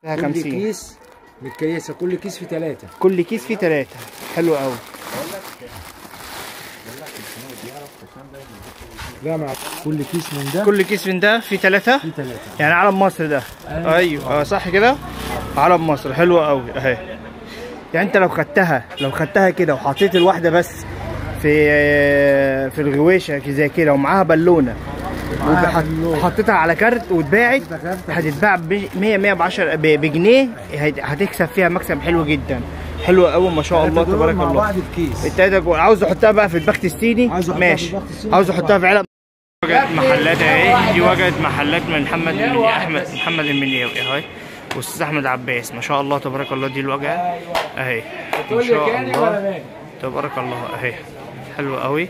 فيها كل 50 كيس متكيسه كل كيس في ثلاثه كل كيس فيه ثلاثة حلو قوي لا مع كل كيس من ده كل كيس من ده فيه ثلاثة في ثلاثه يعني علم مصر ده أيوة. ايوه اه صح كده علم مصر حلوة قوي اهي يعني انت لو خدتها لو خدتها كده وحطيت الواحدة بس في في الغويشة زي كده ومعاها بالونة معاها وحط- بالونة. وحطيتها على كارت واتباعت حطيتها كارت. هتتباع ب 100 100 ب 10 ب- بجنيه هت- هتكسب فيها مكسب حلو جدا حلو قوي ما شاء الله التلاتة دول تبارك مع الله بعض في كيس التلاته جوه عاوز احطها بقى في البخت الصيني عاوز أحطها في ماشي البخت الصيني. عاوز احطها في علب واجهه محلات اهي دي واجهه محلات من محمد المني احمد محمد المنياوي اهي واستاذ احمد عباس ما شاء الله تبارك الله دي الواجهه اهي ما شاء الله تبارك الله اهي حلو قوي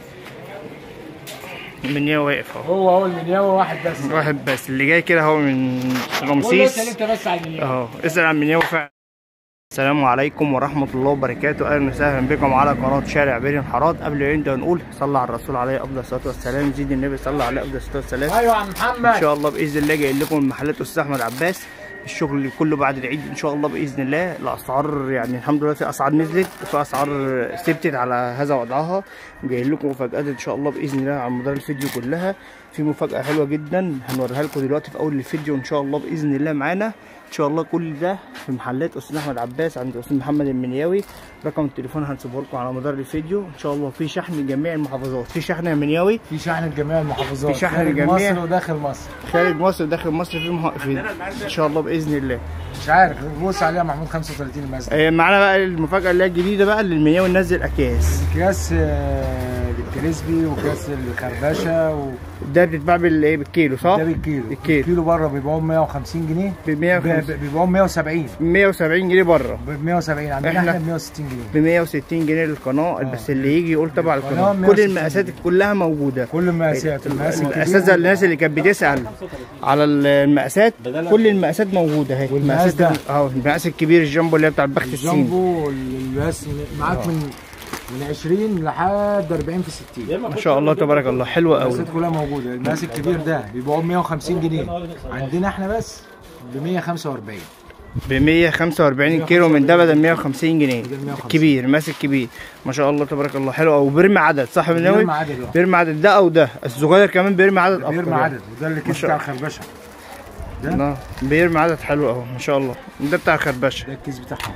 المنياوي واقف اهو هو هو المنياوي واحد بس واحد بس اللي جاي كده هو من رمسيس انت بس على المنياوي اهو اسال عن منياوي فعلا السلام عليكم ورحمة الله وبركاته أهلا وسهلا بكم على قناة شارع بين الحارات قبل ما نبدأ نقول صلى على الرسول عليه أفضل الصلاة والسلام زيد النبي صلى عليه أفضل الصلاة والسلام ايوه يا عم إن محمد شاء الله بإذن الله جاي لكم من محلات أستاذ أحمد عباس الشغل كله بعد العيد إن شاء الله بإذن الله الأسعار يعني الحمد لله في أسعار نزلت وفي أسعار ثبتت على هذا وضعها جاي لكم مفاجآت إن شاء الله بإذن الله على مدار الفيديو كلها في مفاجأة حلوة جدا هنوريها لكم دلوقتي في أول الفيديو إن شاء الله بإذن الله معانا ان شاء الله كل ده في محلات استاذ احمد عباس عند استاذ محمد المنياوي رقم التليفون هنسيبه لكم على مدار الفيديو ان شاء الله في شحن جميع المحافظات في شحن يا منياوي في شحن لجميع المحافظات في شحن خارج لجميع- مصر وداخل مصر خارج مصر داخل مصر في, مح... في ان شاء الله باذن الله مش عارف بص عليها محمود 35 المسجد آه، معانا بقى المفاجاه اللي هي الجديده بقى اللي المنياوي نزل اكياس اكياس آه، بالكريسبي وكاس الخربشه و... ده بتتباع بالايه بالكيلو صح؟ ده بالكيلو بالكيلو. الكيلو بره بيبيعوهم 150 جنيه ب 150 ب- بيبيعوهم 170 170 جنيه بره ب 170 عندنا إحنا- احنا ب 160 جنيه ب 160 جنيه للقناه بس اللي يجي يقول تبع القناة القناه كل 160 المقاسات كلها موجوده كل المقاسات المقاس الاساتذه الكبير الناس اللي كانت بتسال على المقاسات كل المقاسات موجوده اهي والمقاس المقاسات ده؟ اهو المقاس الكبير الجامبو اللي هي بتاع البخت الصيني الجامبو المقاس معاك من من 20 لحد 40 في 60 ما شاء الله تبارك الله حلوه قوي المقاسات كلها موجوده المقاس الكبير ده بيبيعوه ب 150 جنيه عندنا احنا بس ب 145 ب 145 كيلو من ده بدل 150 جنيه بدل 150. كبير ماسك كبير ما شاء الله تبارك الله حلو قوي بيرمي عدد صح يا مناوي بيرمي عدد اه بيرمي عدد ده او ده الصغير كمان بيرمي عدد اكتر بيرمي يعني. عدد وده اللي كيس شاء بتاع الخربشه ده آه، بيرمي عدد حلو اهو ما شاء الله ده بتاع الخربشه ده الكيس بتاعهم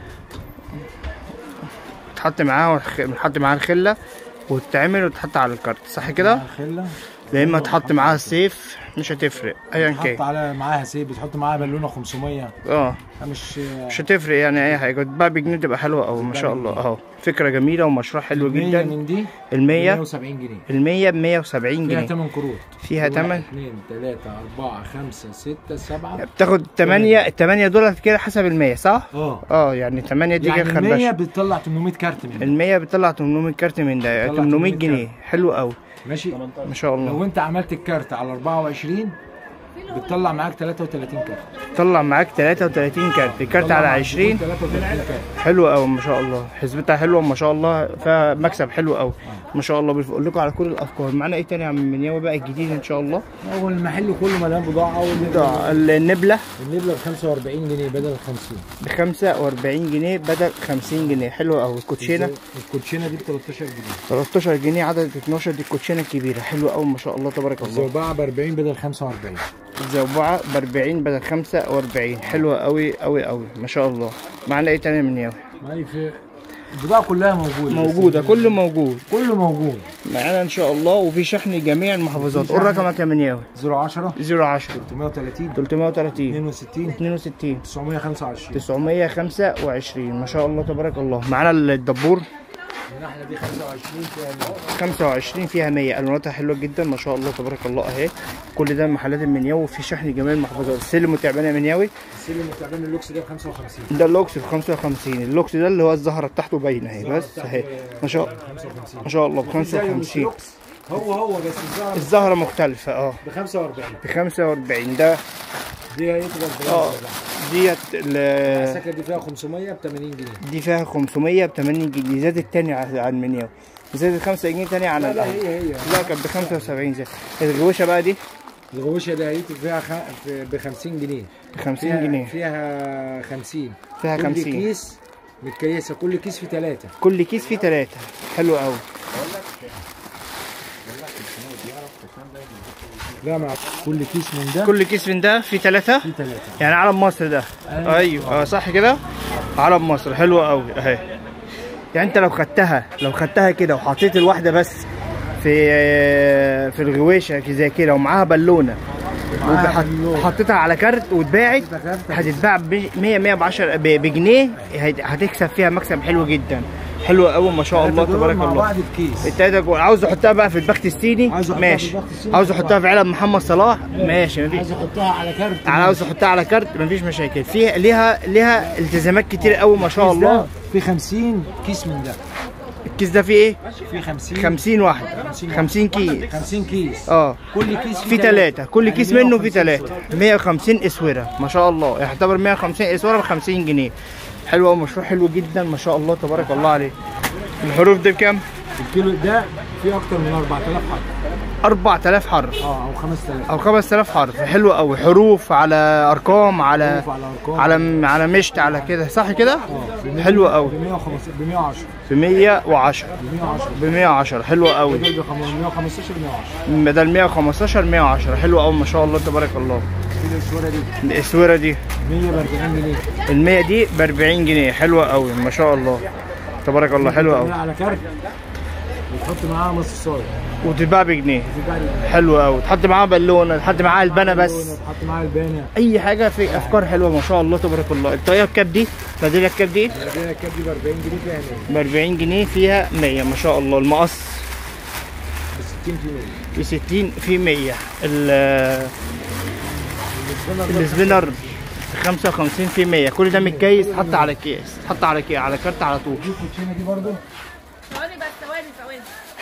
تحط معاه تحط معاه الخله وتتعمل وتحط على الكارت صح كده الخله يا اما تحط معاها السيف مش هتفرق ايا تحط كان على معاها سيب بتحط معاها بالونه 500 اه مش مش هتفرق يعني اي حاجه تتباع بجنيه تبقى حلوه قوي ما شاء الله اهو فكره جميله ومشروع حلو 100 جدا من دي ال 100 170 جنيه ال 100 ب 170 فيها جنيه 8 كروت فيها 8 2 3 4 5 6 7 بتاخد 8 8 دولار كده حسب ال 100 صح؟ اه اه يعني 8 دي يعني كده ال 100 خربشه بتطلع 800 كارت منها ال 100 بتطلع 800 كارت من ده بتطلع 800 800 جنيه حلو قوي ماشي ما شاء الله لو انت عملت الكارت على 24 بتطلع معاك 33 كارت طلع معاك 33 كارت الكارت بتطلع على معاك 20 33 كارت حلو قوي ما شاء الله حسبتها حلوه ما شاء الله فيها مكسب حلو قوي ما شاء الله بقول لكم على كل الافكار معانا ايه تاني يا عم منياوي بقى الجديد ان شاء الله هو المحل كله مليان بضاعه ده النبله النبله ب 45 جنيه بدل ال 50 ب 45 جنيه بدل 50 جنيه حلو قوي الكوتشينه الكوتشينه دي ب 13 جنيه 13 جنيه عدد 12 دي الكوتشينه الكبيره حلو قوي ما شاء الله تبارك الله الزوبعه ب 40 بدل 45 الزوبعه ب 40 بدل 45 حلوه قوي قوي قوي ما شاء الله معانا ايه تاني يا منياوي ما في البضاعه كلها موجوده موجوده كله موجود كله موجود معانا ان شاء الله وفي شحن جميع المحافظات قول رقمك يا منياوي 010 010 330 330 62 62 925 925 ما شاء الله تبارك الله معانا الدبور النحله دي 25 فيها 100 25 فيها 100 الواناتها حلوه جدا ما شاء الله تبارك الله اهي كل ده من محلات المنياوي وفي شحن جميع المحافظات السلم والتعبان يا منياوي السلم التعبان اللوكس ده ب 55 ده اللوكس ب 55 اللوكس ده اللي هو الزهره بتاعته باينه اهي بس اهي ما شاء 55 ما شاء الله ب زيه مش 55 لوكس هو هو بس الزهره الزهره مختلفه اه ب 45 ب 45 ده دي هيتبقى ب اه 40 ديت ال- السكه دي فيها 500 ب 80 جنيه دي فيها 500 ب 80 جنيه زادت تاني عن عن المنياوي زادت 5 جنيه تاني عن لا لا القهوه هي هي لا كانت ب 75 زي الغوشه بقى دي الغوشه ده هيتبقى فيها خ... ب 50 جنيه ب 50 فيها جنيه فيها 50 فيها كل 50 كيس متكيسه كل كيس فيه ثلاثه كل كيس فيه ثلاثة حلو قوي لا مع كل كيس من ده كل كيس من ده فيه ثلاثة فيه ثلاثه يعني علم مصر ده أيوة. ايوه اه صح كده علم مصر حلو قوي اهي يعني انت لو خدتها لو خدتها كده وحطيت الواحده بس في في الغويشه زي كده ومعاها بالونه معاها وحط- بالونة. حطيتها على كارت واتباعت حطيتها كارت. هتتباع ب 100 100 ب 10 بجنيه هت- هتكسب فيها مكسب حلو جدا حلو قوي ما شاء الله التلاتة دول تبارك مع الله بعض في كيس التلاته جول عاوز احطها بقى في البخت الصيني عاوز أحطها في ماشي البخت الصيني. عاوز احطها في علب محمد صلاح ماشي مفيش عايز احطها على كارت انا عاوز احطها على كارت مفيش مشاكل فيها ليها ليها التزامات كتير قوي ما شاء الكيس ده الله في 50 كيس من ده الكيس ده فيه ايه في 50 50 واحده 50 50 كيس 50 كيس اه كل كيس في ثلاثة كل يعني كيس منه فيه 150 ثلاثة 150 اسورة ما شاء الله يعتبر 150 اسورة ب 50 جنيه حلو قوي مشروع حلو جدا ما شاء الله تبارك الله عليه الحروف دي بكام؟ الكيلو ده فيه اكتر من 4000 حرف 4000 حرف اه او 5000 او 5000 حرف حلو قوي حروف على ارقام على حروف على أرقام. على على مشت على كده صح كده؟ اه حلو قوي ب 115 ب 110 ب 110 ب 110 ب 110 حلو قوي بدل ب 115 ب 110 بدل 115 110 حلو قوي ما شاء الله تبارك الله في الصوره دي الاسوره دي 100 ب 40 جنيه ال 100 دي ب 40 جنيه حلوه قوي ما شاء الله تبارك الله حلو قوي تعملها على كارت وتحط معاها نص صاج وتتباع بجنيه تبقى لي حلو قوي تحط معاها بالونه تحط معاها البنا بس تحط معاها البانه اي حاجه في افكار حلوه ما شاء الله تبارك الله الطاقيه بكام دي مدينه بكام دي البانه الكاب دي ب 40 جنيه فيها 100 ب 40 جنيه فيها 100 ما شاء الله المقص ب 60 في 100 ب 60 في 100 ال- السبينر ب 55 في 100 كل ده متكيس حط على كيس حط على كيس على كارت على طول دي الكوتشينه دي برضه ثواني بس ثواني ثواني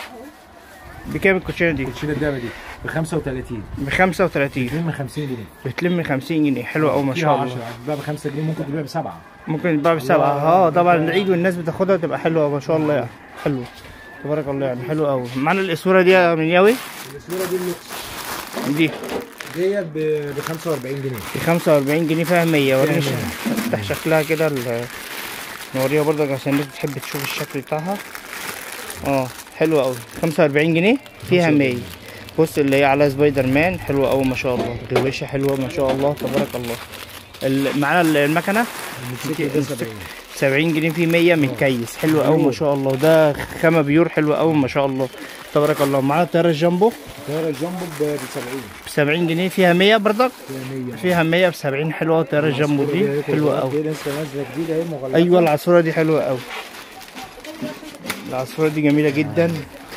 بكام الكوتشينه دي؟ الكوتشينه الدابه دي ب 35 ب 35 2 من 50 جنيه بتلم 50 جنيه حلو قوي ما شاء الله تبقى ب 5 جنيه ممكن تبيع بسبعه ممكن تتباع بسبعة اه طبعا العيد والناس بتاخدها تبقى حلوة ما شاء الله يعني حلو تبارك الله يعني حلو قوي معانا الاسوره دي يا منياوي الصوره دي اللوكس دي ديت ب 45 جنيه ب 45 جنيه فيها 100 وريني فيها ش- افتح شكلها كده ال- نوريها برضك عشان الناس بتحب تشوف الشكل بتاعها اه حلوة قوي 45 جنيه فيها 100 بص اللي هي على سبايدر مان حلوة قوي ما شاء الله غويشة حلوة ما شاء الله تبارك الله ال- معانا المكنة الموتوسيكل ده 70 70 جنيه في 100 من كيس حلو قوي ما شاء الله ده خامة بيور حلوة قوي ما شاء الله تبارك الله معانا الطيارة الجامبو الطياره الجامبو ب 70 ب 70 جنيه فيها 100 برضك فيها 100 فيها 100 ب 70 حلوة الطيارة الجامبو دي حلوة قوي دي لسه نازله جديده اهي مغلفه ايوه العصفوره دي حلوه قوي العصفوره دي جميله جدا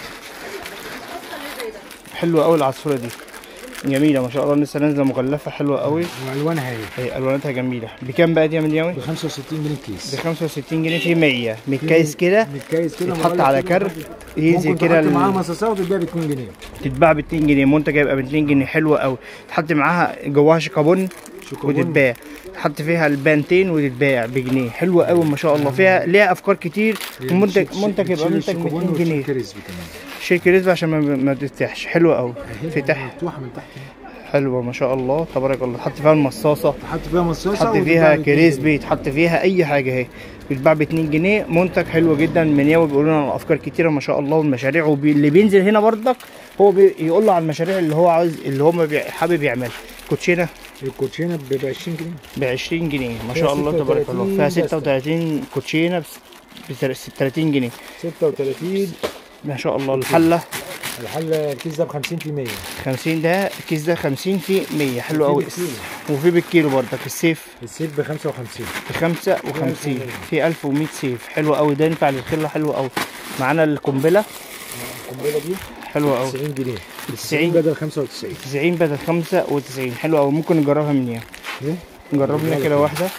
حلوه قوي العصفوره دي جميله ما شاء الله لسه نازله مغلفه حلوه قوي والوانها اهي هي الواناتها جميله بكام بقى دي يا ملياوي ب 65 جنيه ب الكيس 65 جنيه في 100 من الكيس كده متكيس كده يتحط مغلف على كده. كارت ينزل ممكن كده تحط معاها ال- مصاصات وتبيع ب 2 جنيه تتباع ب 2 جنيه منتج هيبقى ب 2 جنيه حلوه قوي تحط معاها جواها شيكابون شوكوبون. وتتباع تحط فيها البانتين وتتباع بجنيه حلوه قوي ما شاء الله فيها ليها افكار كتير منتج بتشيل- منتج يبقى بتشيل منتج ب الشوكوبون 2 وتشيل جنيه كريسبي كمان شيك رزق عشان ما, ما تفتحش حلوه قوي اهي فتح مفتوحه من تحت حلوه ما شاء الله تبارك الله تحط فيها المصاصه تحط فيها مصاصه تحط وتتباع فيها ب 2 جنيه. كريسبي تحط فيها اي حاجه اهي بتتباع ب 2 جنيه منتج حلو جدا من ياوي بيقولوا لنا على افكار كتيره ما شاء الله والمشاريع وبي... اللي بينزل هنا برضك هو بيقول له على المشاريع اللي هو عاوز اللي هو ما بي... حابب يعملها كوتشينه الكوتشينه ب 20 جنيه ب 20 جنيه ما فيها شاء الله تبارك الله فيها 36 36 كوتشينه ب 30 جنيه 36 ما شاء الله الحله الحله الكيس ده ب 50 في 100 50 ده الكيس ده 50 في 100 حلو وفي قوي بالكيلو. وفي بالكيلو برضك السيف السيف ب 55 ب 55 في 1100 سيف حلو قوي ده ينفع للخله حلو قوي معانا القنبله القنبله دي حلوه قوي 90 جنيه 90 بدل 95 90 بدل 95 حلو قوي ممكن نجربها من ايه ايه نجرب لنا كده واحده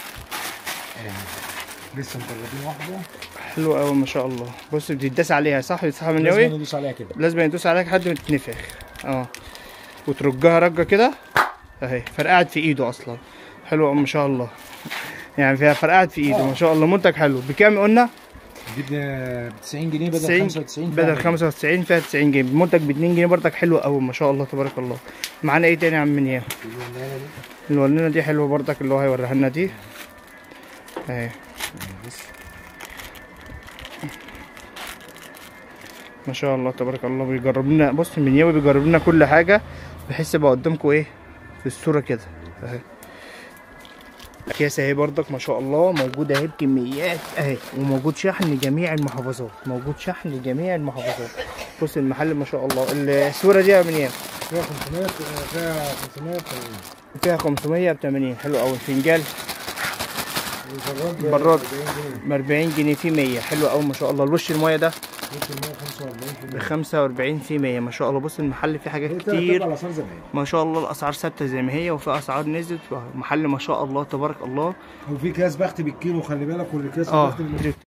لسه مطلبين واحده حلو قوي ما شاء الله بص بتداس عليها صح صح من لازم قوي ندوس عليها كده لازم يدوس عليها لحد ما تتنفخ اه وترجها رجه كده اهي فرقعت في ايده اصلا حلو قوي ما شاء الله يعني فيها فرقعت في ايده ما شاء الله منتج حلو بكام قلنا دي ب 90 جنيه بدل 90 95 بدل فعلا. 95 فيها 90 جنيه المنتج ب 2 جنيه برضك حلو قوي ما شاء الله تبارك الله معانا ايه تاني يا عم منيا الولانة دي. الولنه دي حلوه برضك اللي هو هيوريها لنا دي اهي بص ما شاء الله تبارك الله بيجرب لنا بص المنياوي بيجرب لنا كل حاجه بحيث يبقى قدامكم ايه في الصوره كده اهي اكياس اهي برضك ما شاء الله موجوده اهي بكميات اهي وموجود شحن لجميع المحافظات موجود شحن لجميع المحافظات بص المحل ما شاء الله الصوره دي يا منياوي فيها 500 فيها 580 فيها 500 ب 80 حلو قوي الفنجان والبراد ب براد. 40 جنيه ب 40 جنيه في 100 حلو قوي ما شاء الله الوش المايه ده ممكن 145 في ب المية. 45 في 100 ما شاء الله بص المحل فيه حاجات هي تلات كتير أرباع الأسعار زي ما هي ما شاء الله الاسعار ثابته زي ما هي وفي اسعار نزلت محل ما شاء الله تبارك الله وفي كاس بخت بالكيلو خلي بالك والكاس اه البخت بالكيلو